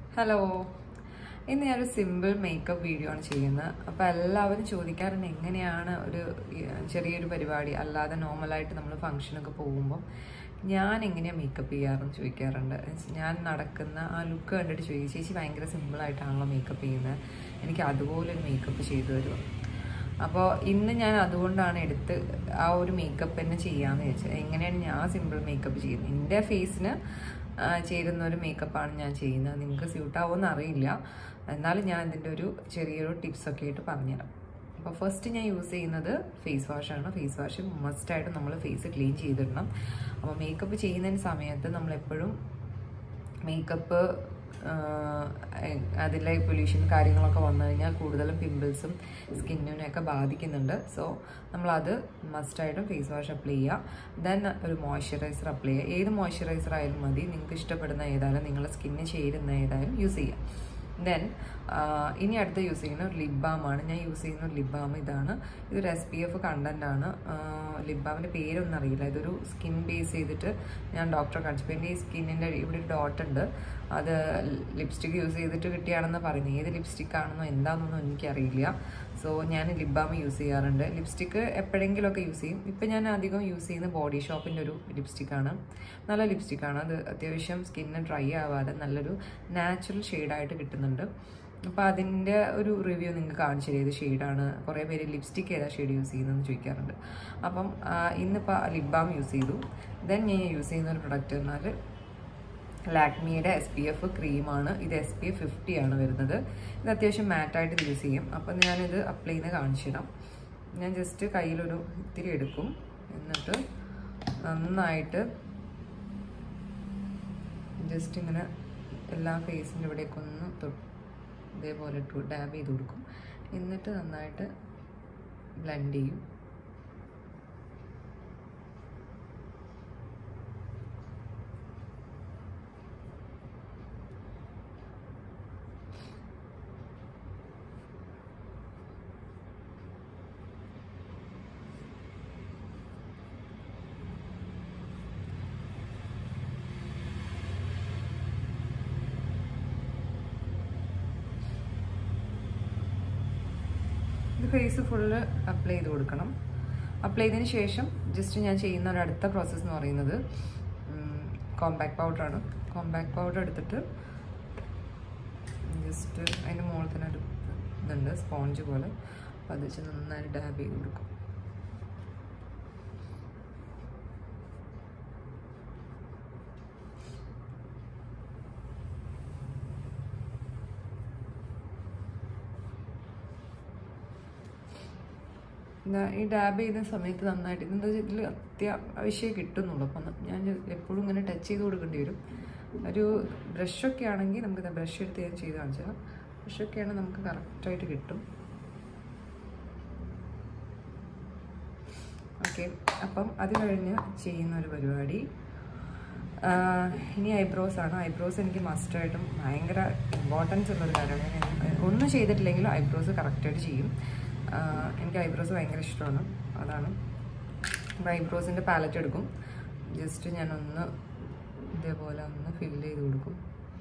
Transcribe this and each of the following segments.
hello ഇന്ന് ഞാനൊരു simple makeup video ആണ് ചെയ്യുന്നത് അപ്പോൾ എല്ലാവരും ചോദിക്കാറുണ്ട് എങ്ങനെയാണ് ഒരു ഈ, ചെറിയൊരു പരിപാടി അല്ലാതെ നോർമലായിട്ട് നമ്മൾ ഫംഗ്ഷനൊക്കെ പോകുമ്പോൾ ഞാൻ എങ്ങനെയാണ് മേക്കപ്പ് ചെയ്യാറെന്ന് ചോദിക്കാറുണ്ട് ഞാൻ നടക്കുന്ന ആ ലുക്ക് കണ്ടിട്ട് ചോദിക്കും ചേച്ചി ഭയങ്കര സിമ്പിളായിട്ടാണല്ലോ മേക്കപ്പ് ചെയ്യുന്നത് എനിക്ക് അതുപോലെ ഒരു മേക്കപ്പ് ചെയ്തു തരുമോ അപ്പോൾ ഇന്ന് ഞാൻ അതുകൊണ്ടാണ് എടുത്ത് ആ ഒരു മേക്കപ്പ് തന്നെ ചെയ്യാമെന്ന് വെച്ചത് എങ്ങനെയാണ് ഞാൻ സിമ്പിൾ മേക്കപ്പ് ചെയ്യുന്നത് എൻ്റെ ഫേസിന് ചേരുന്ന ഒരു മേക്കപ്പാണ് ഞാൻ ചെയ്യുന്നത് നിങ്ങൾക്ക് സ്യൂട്ടാവുമെന്ന് അറിയില്ല എന്നാലും ഞാൻ ഇതിൻ്റെ ഒരു ചെറിയൊരു ടിപ്സൊക്കെ ആയിട്ട് പറഞ്ഞുതരാം അപ്പോൾ ഫസ്റ്റ് ഞാൻ യൂസ് ചെയ്യുന്നത് ഫേസ് വാഷാണ് ഫേസ് വാഷ് മസ്റ്റായിട്ട് നമ്മൾ ഫേസ് ക്ലീൻ ചെയ്തിടണം അപ്പോൾ മേക്കപ്പ് ചെയ്യുന്നതിന് സമയത്ത് നമ്മളെപ്പോഴും മേക്കപ്പ് അതിലെ പൊല്യൂഷൻ കാര്യങ്ങളൊക്കെ വന്നു കഴിഞ്ഞാൽ കൂടുതലും പിമ്പിൾസും സ്കിന്നിനെയൊക്കെ ബാധിക്കുന്നുണ്ട് സോ നമ്മളത് മസ്റ്റായിട്ടും ഫേസ് വാഷ് അപ്ലൈ ചെയ്യുക ദെൻ ഒരു മോയ്സ്ചറൈസർ അപ്ലൈ ചെയ്യുക ഏത് മോയ്സ്ചറൈസർ ആയാലും മതി നിങ്ങൾക്ക് ഇഷ്ടപ്പെടുന്ന ഏതായാലും നിങ്ങളുടെ സ്കിന്നിന് ചേരുന്ന ഏതായാലും യൂസ് ചെയ്യുക ദെൻ ഇനി അടുത്ത യൂസ് ചെയ്യുന്ന ഒരു ലിപ് ബാമാണ് ഞാൻ യൂസ് ചെയ്യുന്ന ഒരു ലിപ് ബാം ഇതാണ് ഇതൊരു എസ് പി എഫ് കണ്ടന്റ് ആണ് ലിപ് ബാമിൻ്റെ പേരൊന്നും അറിയില്ല ഇതൊരു സ്കിൻ ബേസ് ചെയ്തിട്ട് ഞാൻ ഡോക്ടറെ കാണിച്ചപ്പോൾ എൻ്റെ ഈ സ്കിന്നിൻ്റെ ഇവിടെ ഒരു ഡോട്ട് ഉണ്ട് അത് ലിപ്സ്റ്റിക് യൂസ് ചെയ്തിട്ട് കിട്ടിയാണെന്ന് പറയുന്നത് ഏത് ലിപ്സ്റ്റിക് ആണെന്നോ എന്താണെന്നൊന്നും എനിക്കറിയില്ല സോ ഞാൻ ലിപ് ബാം യൂസ് ചെയ്യാറുണ്ട് ലിപ്സ്റ്റിക്ക് എപ്പോഴെങ്കിലുമൊക്കെ യൂസ് ചെയ്യും ഇപ്പം ഞാൻ അധികം യൂസ് ചെയ്യുന്ന ബോഡി ഷോപ്പിൻ്റെ ഒരു ലിപ്സ്റ്റിക്കാണ് നല്ല ലിപ്സ്റ്റിക്കാണ് അത് അത്യാവശ്യം സ്കിന്ന് ഡ്രൈ ആവാതെ നല്ലൊരു നാച്ചുറൽ ഷെയ്ഡായിട്ട് കിട്ടുന്നുണ്ട് അപ്പോൾ അതിൻ്റെ ഒരു റിവ്യൂ നിങ്ങൾക്ക് കാണിച്ചു തരും ഏത് ഷെയ്ഡാണ് കുറേ പേര് ലിപ്സ്റ്റിക്ക് ഏതാ ഷെയ്ഡ് യൂസ് ചെയ്യുന്നതെന്ന് ചോദിക്കാറുണ്ട് അപ്പം ആ, ഇന്നിപ്പോൾ ലിപ് ബാം യൂസ് ചെയ്തു ദെൻ ഞാൻ യൂസ് ചെയ്യുന്ന ഒരു പ്രൊഡക്റ്റ് പറഞ്ഞാൽ ലാക്മിയുടെ എസ് പി എഫ് ക്രീമാണ് ഇത് എസ് പി എഫ് ഫിഫ്റ്റി ആണ് വരുന്നത് ഇത് അത്യാവശ്യം മാറ്റായിട്ട് യൂസ് ചെയ്യും അപ്പം ഞാനിത് അപ്ലൈ ചെയ്യുന്നത് കാണിച്ചിടാം ഞാൻ ജസ്റ്റ് കയ്യിലൊരു ഇത്തിരി എടുക്കും എന്നിട്ട് നന്നായിട്ട് ജസ്റ്റ് ഇങ്ങനെ എല്ലാ ഫേസിൻ്റെ ഇവിടേക്ക് ഒന്ന് തൊട്ട് ഇതേപോലെ ഇട്ട് ഡാബ് ചെയ്ത് കൊടുക്കും എന്നിട്ട് നന്നായിട്ട് ബ്ലെൻഡ് ചെയ്യും ഇത് ഫേസ് ഫുള്ള് അപ്ലൈ ചെയ്ത് കൊടുക്കണം അപ്ലൈ ചെയ്തതിന് ശേഷം ജസ്റ്റ് ഞാൻ ചെയ്യുന്ന ഒരു അടുത്ത പ്രോസസ്സ് എന്ന് പറയുന്നത് കോമ്പാക്ട് പൗഡറാണ് കോമ്പാക്ട് പൗഡർ എടുത്തിട്ട് ജസ്റ്റ് അതിൻ്റെ മുകളിൽ തന്നെ ഒരു ഇതുണ്ട് സ്പോഞ്ച് പോലെ അപ്പോൾ അത് വെച്ച് നന്നായിട്ട് ഡാബ് ചെയ്ത് കൊടുക്കും എന്താ ഈ ഡാബ് ചെയ്യുന്ന സമയത്ത് നന്നായിട്ട് എന്താ ഇതിൽ അത്യാവശ്യം കിട്ടുന്നുള്ളൂ അപ്പം ഞാൻ എപ്പോഴും ഇങ്ങനെ ടച്ച് ചെയ്ത് കൊടുക്കേണ്ടി വരും ഒരു ബ്രഷൊക്കെ ആണെങ്കിൽ നമുക്ക് ബ്രഷ് എടുത്ത് ഞാൻ ചെയ്ത് കാണിച്ചാൽ ബ്രഷൊക്കെ ആണെങ്കിൽ നമുക്ക് കറക്റ്റായിട്ട് കിട്ടും ഓക്കെ അപ്പം അത് കഴിഞ്ഞ് ചെയ്യുന്ന ഒരു പരിപാടി ആഹ് ഇനി ഐബ്രോസ് ആണ് ഐബ്രോസ് എനിക്ക് മസ്റ്റായിട്ടും ഭയങ്കര ഇമ്പോർട്ടൻസ് ഉള്ളൊരു കാര്യമാണ് ഞാൻ ഒന്നും ചെയ്തിട്ടില്ലെങ്കിലും ഐബ്രോസ് കറക്റ്റായിട്ട് ചെയ്യും ആഹ് എനിക്ക് ഐബ്രോസ് ഭയങ്കര ഇഷ്ടമാണ് അതാണ് അപ്പോൾ ഐബ്രോസിൻ്റെ പാലറ്റ് എടുക്കും ജസ്റ്റ് ഞാനൊന്ന് ഇതേപോലെ ഒന്ന് ഫില്ല് ചെയ്ത് കൊടുക്കും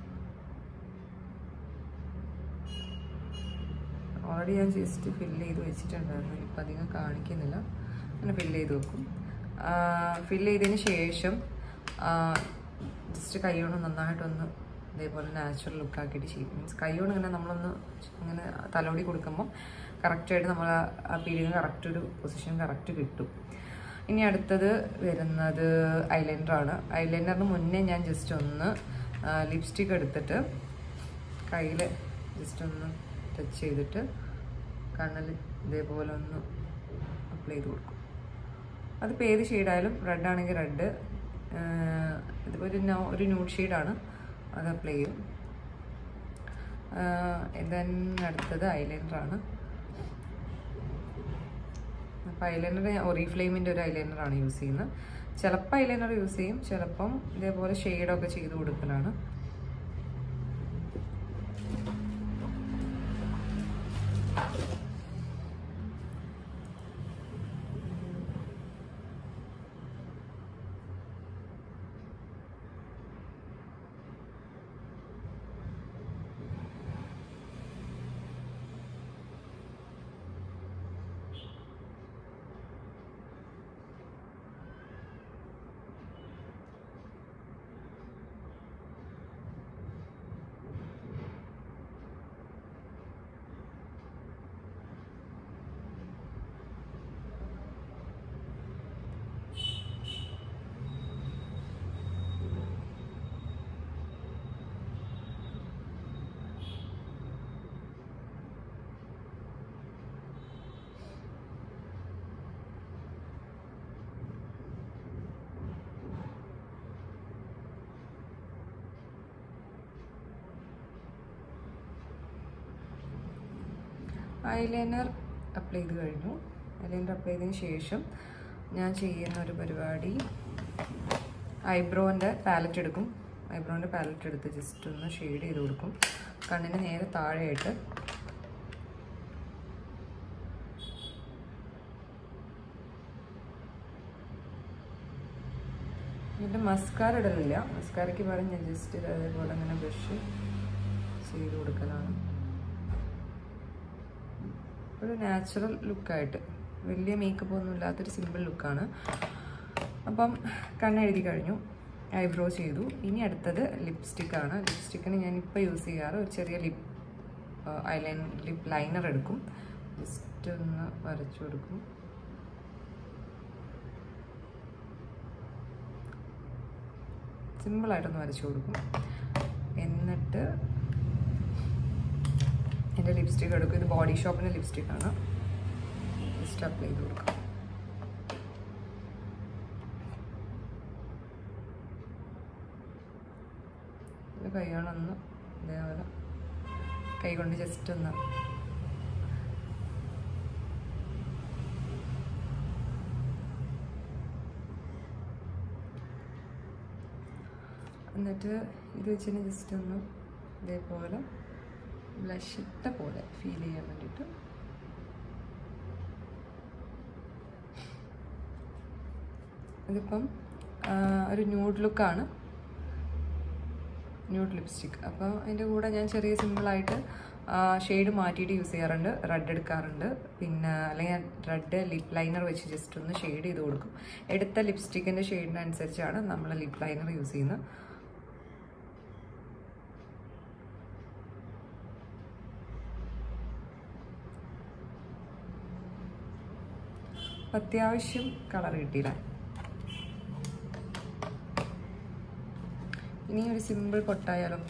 ഓൾറെഡി ഞാൻ ജസ്റ്റ് ഫില്ല് ചെയ്ത് വെച്ചിട്ടുണ്ടായിരുന്നു ഇപ്പം അധികം കാണിക്കുന്നില്ല അങ്ങനെ ഫില്ല് ചെയ്ത് വെക്കും ഫില്ല് ചെയ്തതിന് ശേഷം ജസ്റ്റ് കൈ കൊണ്ട് നന്നായിട്ടൊന്ന് ഇതേപോലെ നാച്ചുറൽ ലുക്കാക്കിയിട്ട് ചെയ്യും മീൻസ് കൈ കൊണ്ട് ഇങ്ങനെ നമ്മളൊന്ന് ഇങ്ങനെ തലോടി കൊടുക്കുമ്പോൾ കറക്റ്റായിട്ട് നമ്മൾ ആ- ആ പിരിവ് കറക്റ്റ് ഒരു പൊസിഷൻ കറക്റ്റ് കിട്ടും ഇനി അടുത്തത് വരുന്നത് ഐലൈനറാണ് ഐലൈനറിന് മുന്നേ ഞാൻ ജസ്റ്റ് ഒന്ന് ലിപ്സ്റ്റിക്ക് എടുത്തിട്ട് കയ്യിൽ ജസ്റ്റ് ഒന്ന് ടച്ച് ചെയ്തിട്ട് കണ്ണിൽ ഇതേപോലെ ഒന്ന് അപ്ലൈ ചെയ്ത് കൊടുക്കും അതിപ്പോൾ ഏത് ഷെയ്ഡായാലും റെഡ് ആണെങ്കിൽ റെഡ് ഇതിപ്പോൾ ഒരു നോ ഒരു ന്യൂഡ് ഷെയ്ഡാണ് അത് അപ്ലൈ ചെയ്യും ദെൻ അടുത്തത് ഐലൈനറാണ് അപ്പോൾ ഐലൈനർ ഞാൻ ഒറിഫ്ലെയിമിൻ്റെ ഒരു ഐലൈനറാണ് യൂസ് ചെയ്യുന്നത് ചിലപ്പോൾ ഐലൈനർ യൂസ് ചെയ്യും ചിലപ്പം ഇതേപോലെ ഷെയ്ഡൊക്കെ ചെയ്ത് കൊടുക്കലാണ് ഐലൈനർ അപ്ലൈ ചെയ്ത് കഴിഞ്ഞു ഐലൈനർ അപ്ലൈ ചെയ്തതിന് ശേഷം ഞാൻ ചെയ്യുന്ന ഒരു പരിപാടി ഐബ്രോൻ്റെ പാലറ്റ് എടുക്കും ഐബ്രോൻ്റെ പാലറ്റ് എടുത്ത് ജസ്റ്റ് ഒന്ന് ഷെയ്ഡ് ചെയ്ത് കൊടുക്കും കണ്ണിന് നേരെ താഴെയായിട്ട് എന്നിട്ട് മസ്കാര ഇടലില്ല മസ്കാരയ്ക്ക് പകരം ഞാൻ ജസ്റ്റ് അതേപോലെ അങ്ങനെ ബ്രഷ് ചെയ്ത് കൊടുക്കലാണ് ഒരു നാച്ചുറൽ ലുക്കായിട്ട് വലിയ മേക്കപ്പ് ഒന്നും ഇല്ലാത്തൊരു സിമ്പിൾ ലുക്കാണ് അപ്പം കണ്ണെഴുതി കഴിഞ്ഞു ഐബ്രോ ചെയ്തു ഇനി അടുത്തത് ലിപ്സ്റ്റിക്കാണ് ലിപ്സ്റ്റിക്കിന് ഞാൻ ഇപ്പോൾ യൂസ് ചെയ്യാറ് ഒരു ചെറിയ ലിപ് ഐലൈൻ ലിപ് ലൈനർ എടുക്കും ജസ്റ്റ് ഒന്ന് വരച്ചു കൊടുക്കും സിമ്പിളായിട്ടൊന്ന് വരച്ചു കൊടുക്കും എന്നിട്ട് എൻ്റെ ലിപ്സ്റ്റിക് എടുക്കും ഇത് ബോഡി ഷോപ്പിൻ്റെ ലിപ്സ്റ്റിക്കാണ് ജസ്റ്റ് അപ്ലൈ ചെയ്ത് കൊടുക്കാം ഇത് കൈകളൊന്ന് ഇതേപോലെ കൈ കൊണ്ട് ജസ്റ്റ് ഒന്ന് എന്നിട്ട് ഇത് വെച്ചിട്ട് ജസ്റ്റ് ഒന്ന് ഇതേപോലെ ബ്ലഷ് ഇട്ട പോലെ ഫീൽ ചെയ്യാൻ വേണ്ടിയിട്ട് ഇതിപ്പം ആ, ഒരു ന്യൂഡ് ലുക്കാണ് ന്യൂഡ് ലിപ്സ്റ്റിക് അപ്പോൾ അതിൻ്റെ കൂടെ ഞാൻ ചെറിയ സിമ്പിളായിട്ട് ഷെയ്ഡ് മാറ്റിയിട്ട് യൂസ് ചെയ്യാറുണ്ട് റെഡ് എടുക്കാറുണ്ട് പിന്നെ അല്ലെങ്കിൽ റെഡ് ലിപ് ലൈനർ വെച്ച് ജസ്റ്റ് ഒന്ന് ഷെയ്ഡ് ചെയ്ത് കൊടുക്കും എടുത്ത ലിപ്സ്റ്റിക്കിൻ്റെ ഷെയ്ഡിനനുസരിച്ചാണ് നമ്മൾ ലിപ് ലൈനർ യൂസ് ചെയ്യുന്നത് അത്യാവശ്യം കളർ കിട്ടിയില്ല ഇനി ഒരു സിമ്പിൾ പൊട്ടായാലോ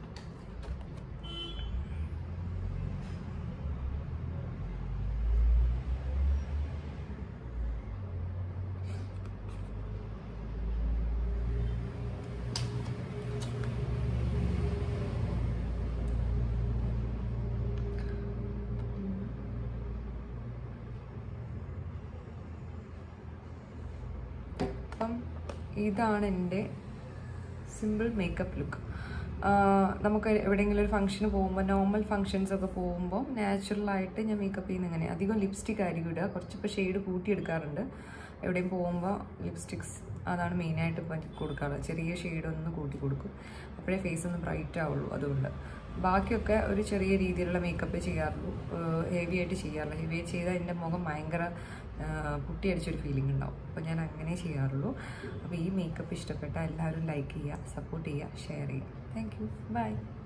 അപ്പം ഇതാണ് എൻ്റെ സിമ്പിൾ മേക്കപ്പ് ലുക്ക് നമുക്ക് എവിടെയെങ്കിലും ഒരു ഫംഗ്ഷന് പോകുമ്പോൾ നോർമൽ ഫംഗ്ഷൻസ് ഒക്കെ പോകുമ്പോൾ നാച്ചുറലായിട്ട് ഞാൻ മേക്കപ്പ് ചെയ്യുന്ന എങ്ങനെ അധികം ലിപ്സ്റ്റിക് ആയിരിക്കും ഇടുക കുറച്ചിപ്പോൾ ഷെയ്ഡ് കൂട്ടിയെടുക്കാറുണ്ട് എവിടെയും പോകുമ്പോൾ ലിപ്സ്റ്റിക്സ് അതാണ് മെയിനായിട്ട് ഇപ്പം കൊടുക്കാറുള്ളത് ചെറിയ ഷെയ്ഡ് ഒന്ന് കൂട്ടി കൊടുക്കും അപ്പോഴേ ഫേസ് ഒന്ന് ബ്രൈറ്റ് ആവുള്ളൂ അതുകൊണ്ട് ബാക്കിയൊക്കെ ഒരു ചെറിയ രീതിയിലുള്ള മേക്കപ്പ് ചെയ്യാറുള്ളൂ ഹെവി ആയിട്ട് ചെയ്യാറില്ല ഹെവി ആയിട്ട് ചെയ്താൽ എൻ്റെ മുഖം ഭയങ്കര പുട്ടിയടിച്ചൊരു ഫീലിംഗ് ഉണ്ടാവും അപ്പോൾ ഞാൻ അങ്ങനെ ചെയ്യാറുള്ളൂ അപ്പോൾ ഈ മേക്കപ്പ് ഇഷ്ടപ്പെട്ട എല്ലാവരും ലൈക്ക് ചെയ്യുക സപ്പോർട്ട് ചെയ്യുക ഷെയർ ചെയ്യുക താങ്ക് യു ബൈ